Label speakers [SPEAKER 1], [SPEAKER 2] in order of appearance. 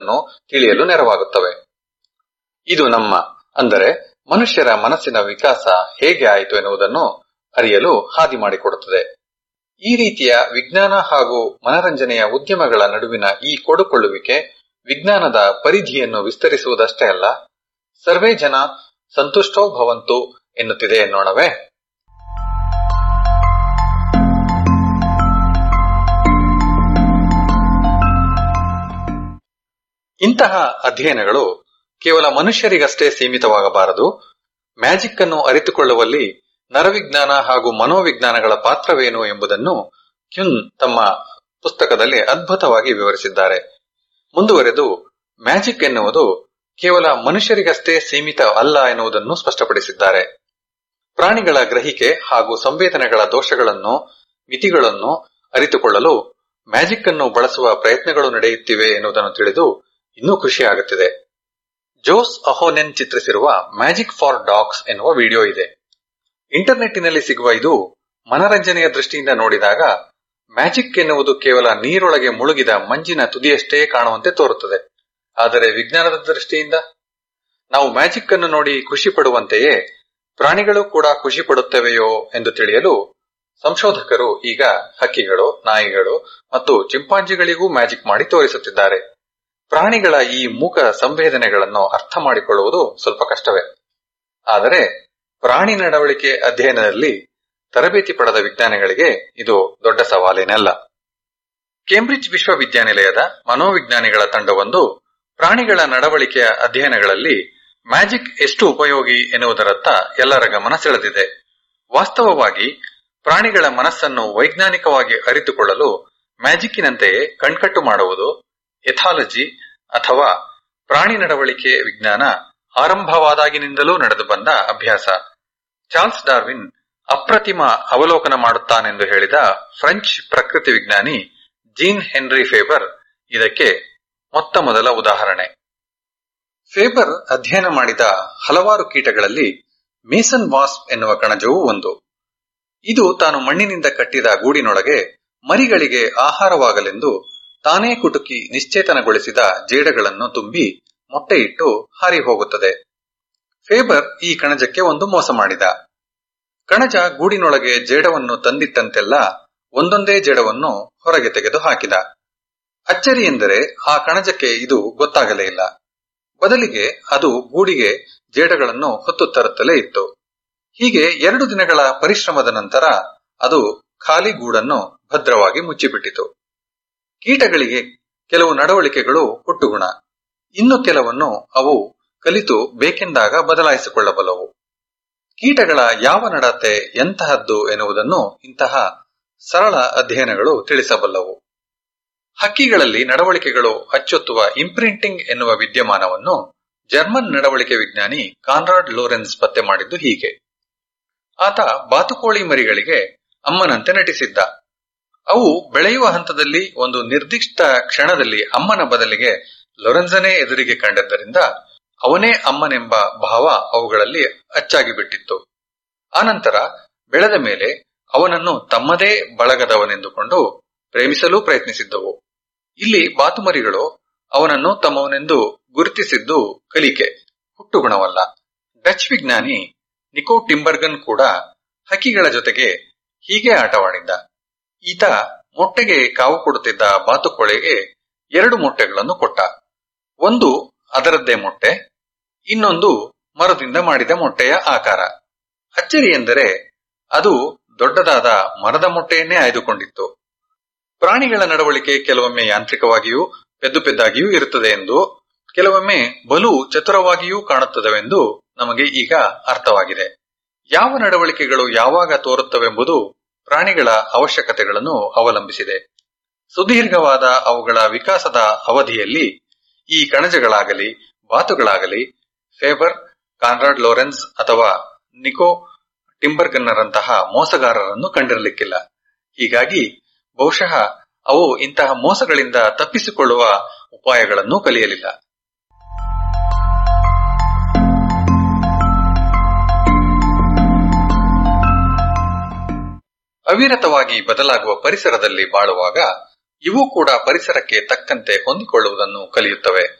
[SPEAKER 1] ವಿಷಯಗಳನ್ನು ತಿಳಿಯಲು ನೆರವಾಗುತ್ತವೆ ಇದು ನಮ್ಮ ಅಂದರೆ ಮನುಷ್ಯರ ಮನಸ್ಸಿನ ವಿಕಾಸ ಹೇಗೆ ಆಯಿತು ಎನ್ನುವುದನ್ನು ಅರಿಯಲು ಹಾದಿ ಮಾಡಿಕೊಡುತ್ತದೆ ಈ ರೀತಿಯ ವಿಜ್ಞಾನ ಹಾಗೂ ಮನರಂಜನೆಯ ಉದ್ಯಮಗಳ ನಡುವಿನ ಈ ಕೊಡುಕೊಳ್ಳುವಿಕೆ ವಿಜ್ಞಾನದ ಪರಿಧಿಯನ್ನು ವಿಸ್ತರಿಸುವುದಷ್ಟೇ ಅಲ್ಲ ಸರ್ವೇ ಜನ ಸಂತುಷ್ಟೋ ಭವಂತು ಎನ್ನುತ್ತಿದೆ ಎನ್ನೋಣವೇ ಇಂತಹ ಅಧ್ಯಯನಗಳು ಕೇವಲ ಮನುಷ್ಯರಿಗಷ್ಟೇ ಸೀಮಿತವಾಗಬಾರದು ಮ್ಯಾಜಿಕ್ ಅನ್ನು ಅರಿತುಕೊಳ್ಳುವಲ್ಲಿ ನರವಿಜ್ಞಾನ ಹಾಗೂ ಮನೋವಿಜ್ಞಾನಗಳ ಪಾತ್ರವೇನು ಎಂಬುದನ್ನು ಕ್ಯುನ್ ತಮ್ಮ ಪುಸ್ತಕದಲ್ಲಿ ಅದ್ಭುತವಾಗಿ ವಿವರಿಸಿದ್ದಾರೆ ಮುಂದುವರೆದು ಮ್ಯಾಜಿಕ್ ಎನ್ನುವುದು ಕೇವಲ ಮನುಷ್ಯರಿಗಷ್ಟೇ ಸೀಮಿತ ಅಲ್ಲ ಎನ್ನುವುದನ್ನು ಸ್ಪಷ್ಟಪಡಿಸಿದ್ದಾರೆ ಪ್ರಾಣಿಗಳ ಗ್ರಹಿಕೆ ಹಾಗೂ ಸಂವೇದನೆಗಳ ದೋಷಗಳನ್ನು ಮಿತಿಗಳನ್ನು ಅರಿತುಕೊಳ್ಳಲು ಮ್ಯಾಜಿಕ್ ಅನ್ನು ಬಳಸುವ ಪ್ರಯತ್ನಗಳು ನಡೆಯುತ್ತಿವೆ ಎನ್ನುವುದನ್ನು ತಿಳಿದು ಇನ್ನೂ ಖುಷಿಯಾಗುತ್ತಿದೆ ಜೋಸ್ ಅಹೋನೆನ್ ಚಿತ್ರಿಸಿರುವ ಮ್ಯಾಜಿಕ್ ಫಾರ್ ಡಾಗ್ಸ್ ಎನ್ನುವ ವಿಡಿಯೋ ಇದೆ ಇಂಟರ್ನೆಟ್ಟಿನಲ್ಲಿ ಸಿಗುವ ಇದು ಮನರಂಜನೆಯ ದೃಷ್ಟಿಯಿಂದ ನೋಡಿದಾಗ ಮ್ಯಾಜಿಕ್ ಎನ್ನುವುದು ಕೇವಲ ನೀರೊಳಗೆ ಮುಳುಗಿದ ಮಂಜಿನ ತುದಿಯಷ್ಟೇ ಕಾಣುವಂತೆ ತೋರುತ್ತದೆ ಆದರೆ ವಿಜ್ಞಾನದ ದೃಷ್ಟಿಯಿಂದ ನಾವು ಮ್ಯಾಜಿಕ್ ಅನ್ನು ನೋಡಿ ಖುಷಿ ಪಡುವಂತೆಯೇ ಪ್ರಾಣಿಗಳು ಕೂಡ ಖುಷಿ ಪಡುತ್ತವೆಯೋ ಎಂದು ತಿಳಿಯಲು ಸಂಶೋಧಕರು ಈಗ ಹಕ್ಕಿಗಳು ನಾಯಿಗಳು ಮತ್ತು ಚಿಂಪಾಂಜಿಗಳಿಗೂ ಮ್ಯಾಜಿಕ್ ಮಾಡಿ ತೋರಿಸುತ್ತಿದ್ದಾರೆ ಪ್ರಾಣಿಗಳ ಈ ಮೂಕ ಸಂವೇದನೆಗಳನ್ನು ಅರ್ಥ ಮಾಡಿಕೊಳ್ಳುವುದು ಸ್ವಲ್ಪ ಕಷ್ಟವೇ ಆದರೆ ಪ್ರಾಣಿ ನಡವಳಿಕೆ ಅಧ್ಯಯನದಲ್ಲಿ ತರಬೇತಿ ಪಡೆದ ವಿಜ್ಞಾನಿಗಳಿಗೆ ಇದು ದೊಡ್ಡ ಸವಾಲೇನಲ್ಲ ಕೇಂಬ್ರಿಡ್ಜ್ ವಿಶ್ವವಿದ್ಯಾನಿಲಯದ ಮನೋವಿಜ್ಞಾನಿಗಳ ತಂಡವೊಂದು ಪ್ರಾಣಿಗಳ ನಡವಳಿಕೆಯ ಅಧ್ಯಯನಗಳಲ್ಲಿ ಮ್ಯಾಜಿಕ್ ಎಷ್ಟು ಉಪಯೋಗಿ ಎನ್ನುವುದರತ್ತ ಎಲ್ಲರ ಗಮನ ಸೆಳೆದಿದೆ ವಾಸ್ತವವಾಗಿ ಪ್ರಾಣಿಗಳ ಮನಸ್ಸನ್ನು ವೈಜ್ಞಾನಿಕವಾಗಿ ಅರಿತುಕೊಳ್ಳಲು ಮ್ಯಾಜಿಕ್ಕಿನಂತೆಯೇ ಕಣ್ಕಟ್ಟು ಮಾಡುವುದು ಎಥಾಲಜಿ ಅಥವಾ ಪ್ರಾಣಿ ನಡವಳಿಕೆ ವಿಜ್ಞಾನ ಆರಂಭವಾದಾಗಿನಿಂದಲೂ ನಡೆದು ಬಂದ ಅಭ್ಯಾಸ ಚಾರ್ಲ್ಸ್ ಡಾರ್ವಿನ್ ಅಪ್ರತಿಮ ಅವಲೋಕನ ಮಾಡುತ್ತಾನೆಂದು ಹೇಳಿದ ಫ್ರೆಂಚ್ ಪ್ರಕೃತಿ ವಿಜ್ಞಾನಿ ಜೀನ್ ಹೆನ್ರಿ ಫೇಬರ್ ಇದಕ್ಕೆ ಮೊತ್ತ ಮೊದಲ ಉದಾಹರಣೆ ಫೇಬರ್ ಅಧ್ಯಯನ ಮಾಡಿದ ಹಲವಾರು ಕೀಟಗಳಲ್ಲಿ ಮೇಸನ್ ವಾಸ್ಪ್ ಎನ್ನುವ ಕಣಜವೂ ಒಂದು ಇದು ತಾನು ಮಣ್ಣಿನಿಂದ ಕಟ್ಟಿದ ಗೂಡಿನೊಳಗೆ ಮರಿಗಳಿಗೆ ಆಹಾರವಾಗಲೆಂದು ತಾನೇ ಕುಟುಕಿ ನಿಶ್ಚೇತನಗೊಳಿಸಿದ ಜೇಡಗಳನ್ನು ತುಂಬಿ ಮೊಟ್ಟೆಯಿಟ್ಟು ಹಾರಿ ಹೋಗುತ್ತದೆ ಫೇಬರ್ ಈ ಕಣಜಕ್ಕೆ ಒಂದು ಮೋಸ ಮಾಡಿದ ಕಣಜ ಗೂಡಿನೊಳಗೆ ಜೇಡವನ್ನು ತಂದಿಟ್ಟಂತೆಲ್ಲ ಒಂದೊಂದೇ ಜೇಡವನ್ನು ಹೊರಗೆ ತೆಗೆದು ಹಾಕಿದ ಅಚ್ಚರಿ ಎಂದರೆ ಆ ಕಣಜಕ್ಕೆ ಇದು ಗೊತ್ತಾಗಲೇ ಇಲ್ಲ ಬದಲಿಗೆ ಅದು ಗೂಡಿಗೆ ಜೇಡಗಳನ್ನು ಹೊತ್ತು ತರುತ್ತಲೇ ಇತ್ತು ಹೀಗೆ ಎರಡು ದಿನಗಳ ಪರಿಶ್ರಮದ ನಂತರ ಅದು ಖಾಲಿ ಗೂಡನ್ನು ಭದ್ರವಾಗಿ ಮುಚ್ಚಿಬಿಟ್ಟಿತು ಕೀಟಗಳಿಗೆ ಕೆಲವು ನಡವಳಿಕೆಗಳು ಹುಟ್ಟುಗುಣ ಇನ್ನು ಕೆಲವನ್ನು ಅವು ಕಲಿತು ಬೇಕೆಂದಾಗ ಬದಲಾಯಿಸಿಕೊಳ್ಳಬಲ್ಲವು ಕೀಟಗಳ ಯಾವ ನಡತೆ ಎಂತಹದ್ದು ಎನ್ನುವುದನ್ನು ಇಂತಹ ಸರಳ ಅಧ್ಯಯನಗಳು ತಿಳಿಸಬಲ್ಲವು ಹಕ್ಕಿಗಳಲ್ಲಿ ನಡವಳಿಕೆಗಳು ಅಚ್ಚೊತ್ತುವ ಇಂಪ್ರಿಂಟಿಂಗ್ ಎನ್ನುವ ವಿದ್ಯಮಾನವನ್ನು ಜರ್ಮನ್ ನಡವಳಿಕೆ ವಿಜ್ಞಾನಿ ಕಾನ್ರಾಡ್ ಲೋರೆನ್ಸ್ ಪತ್ತೆ ಮಾಡಿದ್ದು ಹೀಗೆ ಆತ ಬಾತುಕೋಳಿ ಮರಿಗಳಿಗೆ ಅಮ್ಮನಂತೆ ನಟಿಸಿದ್ದ ಅವು ಬೆಳೆಯುವ ಹಂತದಲ್ಲಿ ಒಂದು ನಿರ್ದಿಷ್ಟ ಕ್ಷಣದಲ್ಲಿ ಅಮ್ಮನ ಬದಲಿಗೆ ಲೊರೆನ್ಸನೇ ಎದುರಿಗೆ ಕಂಡದ್ದರಿಂದ ಅವನೇ ಅಮ್ಮನೆಂಬ ಭಾವ ಅವುಗಳಲ್ಲಿ ಅಚ್ಚಾಗಿ ಬಿಟ್ಟಿತ್ತು ಆನಂತರ ಬೆಳೆದ ಮೇಲೆ ಅವನನ್ನು ತಮ್ಮದೇ ಬಳಗದವನೆಂದುಕೊಂಡು ಪ್ರೇಮಿಸಲು ಪ್ರಯತ್ನಿಸಿದ್ದವು ಇಲ್ಲಿ ಬಾತುಮರಿಗಳು ಅವನನ್ನು ತಮ್ಮವನೆಂದು ಗುರುತಿಸಿದ್ದು ಕಲಿಕೆ ಹುಟ್ಟುಗುಣವಲ್ಲ ಡಚ್ ವಿಜ್ಞಾನಿ ನಿಕೋ ಟಿಂಬರ್ಗನ್ ಕೂಡ ಹಕ್ಕಿಗಳ ಜೊತೆಗೆ ಹೀಗೆ ಆಟವಾಡಿದ್ದ ಈತ ಮೊಟ್ಟೆಗೆ ಕಾವು ಕೊಡುತ್ತಿದ್ದ ಬಾತುಕೋಳೆಗೆ ಎರಡು ಮೊಟ್ಟೆಗಳನ್ನು ಕೊಟ್ಟ ಒಂದು ಅದರದ್ದೇ ಮೊಟ್ಟೆ ಇನ್ನೊಂದು ಮರದಿಂದ ಮಾಡಿದ ಮೊಟ್ಟೆಯ ಆಕಾರ ಅಚ್ಚರಿ ಎಂದರೆ ಅದು ದೊಡ್ಡದಾದ ಮರದ ಮೊಟ್ಟೆಯನ್ನೇ ಆಯ್ದುಕೊಂಡಿತ್ತು ಪ್ರಾಣಿಗಳ ನಡವಳಿಕೆ ಕೆಲವೊಮ್ಮೆ ಯಾಂತ್ರಿಕವಾಗಿಯೂ ಪೆದ್ದು ಪೆದ್ದಾಗಿಯೂ ಇರುತ್ತದೆ ಎಂದು ಕೆಲವೊಮ್ಮೆ ಬಲು ಚತುರವಾಗಿಯೂ ಕಾಣುತ್ತದವೆಂದು ನಮಗೆ ಈಗ ಅರ್ಥವಾಗಿದೆ ಯಾವ ನಡವಳಿಕೆಗಳು ಯಾವಾಗ ತೋರುತ್ತವೆಂಬುದು ಪ್ರಾಣಿಗಳ ಅವಶ್ಯಕತೆಗಳನ್ನು ಅವಲಂಬಿಸಿದೆ ಸುದೀರ್ಘವಾದ ಅವುಗಳ ವಿಕಾಸದ ಅವಧಿಯಲ್ಲಿ ಈ ಕಣಜಗಳಾಗಲಿ ಬಾತುಗಳಾಗಲಿ ಫೇಬರ್ ಕಾನ್ರಾಡ್ ಲೋರೆನ್ಸ್ ಅಥವಾ ನಿಕೋ ಟಿಂಬರ್ಗನ್ನರಂತಹ ಮೋಸಗಾರರನ್ನು ಕಂಡಿರಲಿಕ್ಕಿಲ್ಲ ಹೀಗಾಗಿ ಬಹುಶಃ ಅವು ಇಂತಹ ಮೋಸಗಳಿಂದ ತಪ್ಪಿಸಿಕೊಳ್ಳುವ ಉಪಾಯಗಳನ್ನು ಕಲಿಯಲಿಲ್ಲ ಅವಿರತವಾಗಿ ಬದಲಾಗುವ ಪರಿಸರದಲ್ಲಿ ಬಾಳುವಾಗ ಇವು ಕೂಡ ಪರಿಸರಕ್ಕೆ ತಕ್ಕಂತೆ ಹೊಂದಿಕೊಳ್ಳುವುದನ್ನು ಕಲಿಯುತ್ತವೆ